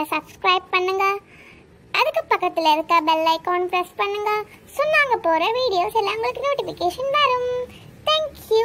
சேனலை சப்ஸ்கிரைப் பண்ணுங்க அதுக்கு பக்கத்தில் இருக்க பெல் ஐகான் ப்ரெஸ் பண்ணுங்க ஸோ நாங்கள் போகிற வீடியோஸ் எல்லாம் உங்களுக்கு நோட்டிஃபிகேஷன் வரும் thank you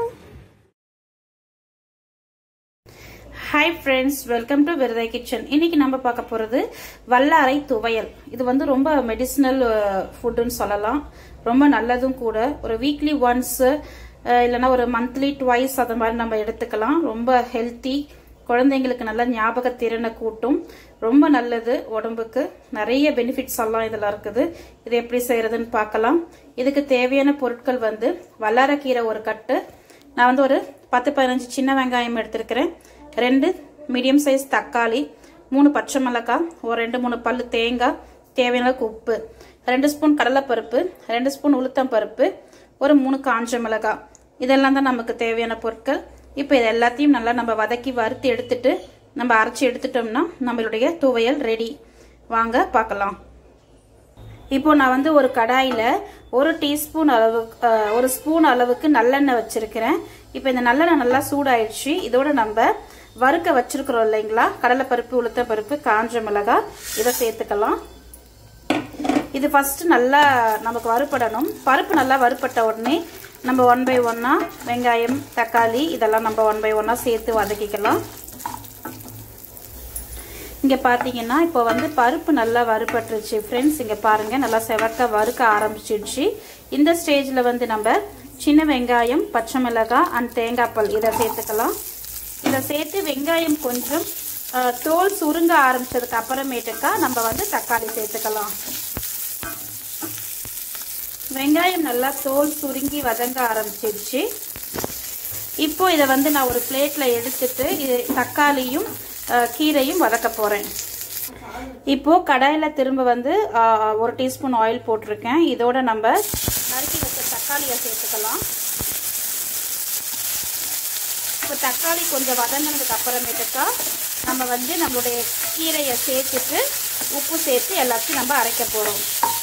hi friends welcome to விரதை கிச்சன் இன்னைக்கு நம்ம பார்க்க போகிறது வல்லாரை துவையல் இது வந்து ரொம்ப மெடிசினல் ஃபுட்டுன்னு சொல்லலாம் ரொம்ப நல்லதும் கூட ஒரு வீக்லி ஒன்ஸ் இல்லைன்னா ஒரு மந்த்லி ட்வைஸ் அது மாதிரி நம்ம எடுத்துக்கலாம் ரொம்ப ஹெல்த்தி குழந்தைங்களுக்கு நல்ல ஞாபக திறனை கூட்டும் ரொம்ப நல்லது உடம்புக்கு நிறைய பெனிஃபிட்ஸ் எல்லாம் இதில் இருக்குது இது எப்படி செய்யறதுன்னு பார்க்கலாம் இதுக்கு தேவையான பொருட்கள் வந்து வல்லாரக்கீரை ஒரு கட்டு நான் வந்து ஒரு பத்து பதினஞ்சு சின்ன வெங்காயம் எடுத்திருக்கிறேன் ரெண்டு மீடியம் சைஸ் தக்காளி மூணு பச்சை மிளகாய் ஒரு ரெண்டு மூணு பல்லு தேங்காய் தேவையான அளவுக்கு உப்பு ரெண்டு ஸ்பூன் கடலைப்பருப்பு ரெண்டு ஸ்பூன் உளுத்தம் பருப்பு ஒரு மூணு காஞ்ச மிளகாய் இதெல்லாம் தான் நமக்கு தேவையான பொருட்கள் இப்போ இது எல்லாத்தையும் நல்லா நம்ம வதக்கி வறுத்து எடுத்துட்டு நம்ம அரைச்சி எடுத்துட்டோம்னா நம்மளுடைய துவையல் ரெடி வாங்க பார்க்கலாம் இப்போ நான் வந்து ஒரு கடாயில் ஒரு டீஸ்பூன் அளவு அஹ், ஒரு ஸ்பூன் அளவுக்கு நல்லெண்ணெய் வச்சிருக்கிறேன் இப்போ இந்த நல்லெண்ணெய் நல்லா சூடாயிடுச்சு இதோட நம்ம வறுக்க வச்சிருக்கிறோம் இல்லைங்களா கடலைப்பருப்பு உளுத்தப்பருப்பு காஞ்ச மிளகாய் இதை சேர்த்துக்கலாம் இது ஃபர்ஸ்ட் நல்லா நமக்கு வறுபடணும் பருப்பு நல்லா வறுபட்ட உடனே நம்ம ஒன் பை ஒன்னா வெங்காயம் தக்காளி இதெல்லாம் நம்ம ஒன் பை ஒன்னா சேர்த்து வதக்கிக்கலாம் இங்கே பார்த்தீங்கன்னா இப்போ வந்து பருப்பு நல்லா வறுபட்டுருச்சு ஃப்ரெண்ட்ஸ் இங்கே பாருங்கள் நல்லா செவக்க வறுக்க ஆரம்பிச்சிடுச்சு இந்த ஸ்டேஜில் வந்து நம்ம சின்ன வெங்காயம் பச்சை மிளகாய் அண்ட் தேங்காய் பால் இதை சேர்த்துக்கலாம் இதை சேர்த்து வெங்காயம் கொஞ்சம் அஹ், தோல் சுருங்க ஆரம்பிச்சதுக்கு அப்புறமேட்டுக்கா நம்ம வந்து தக்காளி சேர்த்துக்கலாம் வெங்காயம் நல்லா தோல் சுருங்கி வதங்க ஆரம்பிச்சிருச்சு இப்போ இதை வந்து நான் ஒரு பிளேட்டில் எடுத்துட்டு இது தக்காளியும் அஹ், கீரையும் வதக்க போகிறேன் இப்போ கடாயில் திரும்ப வந்து அஹ், ஒரு டீஸ்பூன் ஆயில் போட்டிருக்கேன் இதோட நம்ம நறுக்கி வச்ச தக்காளியை சேர்த்துக்கலாம் இப்போ தக்காளி கொஞ்சம் வதங்கினதுக்கு அப்புறமேட்டுக்கா நம்ம வந்து நம்மளுடைய கீரையை சேர்த்துட்டு உப்பு சேர்த்து எல்லாத்தையும் நம்ம அரைக்க போகிறோம்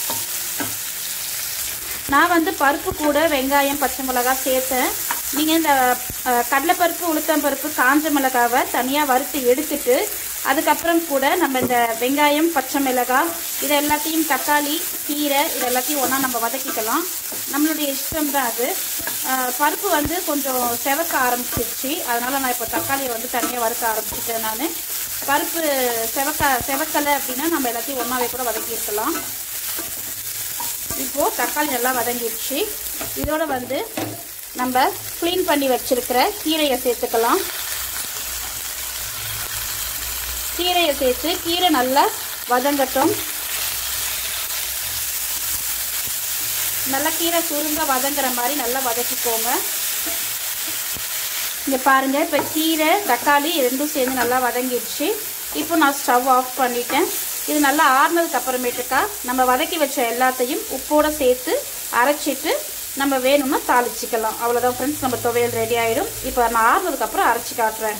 நான் வந்து பருப்பு கூட வெங்காயம் பச்சை மிளகாய் சேர்த்தேன் நீங்கள் இந்த அஹ், கடலைப்பருப்பு உளுத்தம்பருப்பு காஞ்ச மிளகாவை தனியாக வறுத்து எடுத்துட்டு அதுக்கப்புறம் கூட நம்ம இந்த வெங்காயம் பச்சை மிளகாய் இது எல்லாத்தையும் தக்காளி கீரை இது எல்லாத்தையும் ஒன்றா நம்ம வதக்கிக்கலாம் நம்மளுடைய இஷ்டம் தான் அது அஹ், பருப்பு வந்து கொஞ்சம் செவக்க ஆரம்பிச்சிருச்சு அதனால் நான் இப்போ தக்காளியை வந்து தனியாக வறுக்க ஆரம்பிச்சிட்டேன் நான் பருப்பு செவக்க செவக்கலை அப்படின்னா நம்ம எல்லாத்தையும் ஒன்றாவே கூட வதக்கியிருக்கலாம் இப்போ தக்காளி நல்லா வதங்கிடுச்சு இதோட வந்து நம்ம க்ளீன் பண்ணி வச்சிருக்கிற கீரையை சேர்த்துக்கலாம் கீரையை சேர்த்து கீரை நல்லா வதங்கட்டும் நல்லா கீரை சுருங்க வதங்குற மாதிரி நல்லா வதக்கிக்கோங்க இங்கே பாருங்க இப்போ கீரை தக்காளி ரெண்டும் சேர்ந்து நல்லா வதங்கிடுச்சு இப்போ நான் ஸ்டவ் ஆஃப் பண்ணிட்டேன் இது நல்லா ஆறுனதுக்கு அப்புறமேட்டுக்கா நம்ம வதக்கி வச்ச எல்லாத்தையும் உப்போட சேர்த்து அரைச்சிட்டு நம்ம வேணும்னா தாளிச்சிக்கலாம் அவ்வளோதான் ஃப்ரெண்ட்ஸ் நம்ம துவையல் ரெடி ஆயிடும் இப்போ நான் ஆறுனதுக்கு அப்புறம் அரைச்சி காட்டுறேன்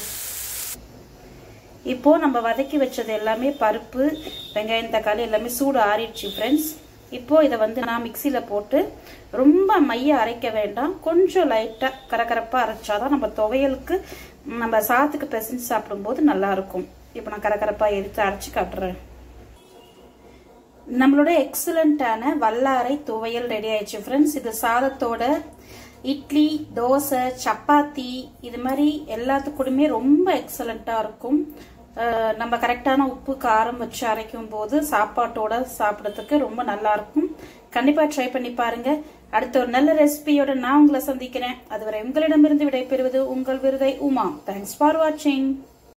இப்போ நம்ம வதக்கி வச்சது எல்லாமே பருப்பு வெங்காயம் தக்காளி எல்லாமே சூடு ஆறிடுச்சு ஃப்ரெண்ட்ஸ் இப்போ இதை வந்து நான் மிக்சியில் போட்டு ரொம்ப மைய அரைக்க வேண்டாம் கொஞ்சம் லைட்டாக கரகரப்பாக அரைச்சாதான் நம்ம துவையலுக்கு நம்ம சாத்துக்கு பிசைஞ்சு சாப்பிடும்போது நல்லா இருக்கும் இப்போ நான் கரகரப்பாக எடுத்து அரைச்சி காட்டுறேன் நம்மளோட எக்ஸலண்ட்டான வல்லாரை துவையல் ரெடி ஆயிடுச்சு ஃப்ரெண்ட்ஸ் இது சாதத்தோட இட்லி தோசை சப்பாத்தி இது மாதிரி எல்லாத்துக்கூடமே ரொம்ப எக்ஸலண்ட்டாக இருக்கும் அஹ் நம்ம கரெக்டான உப்பு காரம் வச்சு அரைக்கும் போது சாப்பாட்டோட சாப்பிட்றதுக்கு ரொம்ப நல்லா இருக்கும் கண்டிப்பாக ட்ரை பண்ணி பாருங்க அடுத்த ஒரு நல்ல ரெசிபியோட நான் உங்களை சந்திக்கிறேன் அதுவரை உங்களிடமிருந்து விடைபெறுவது உங்கள் விருதை உமா தேங்க்ஸ் ஃபார் வாட்சிங்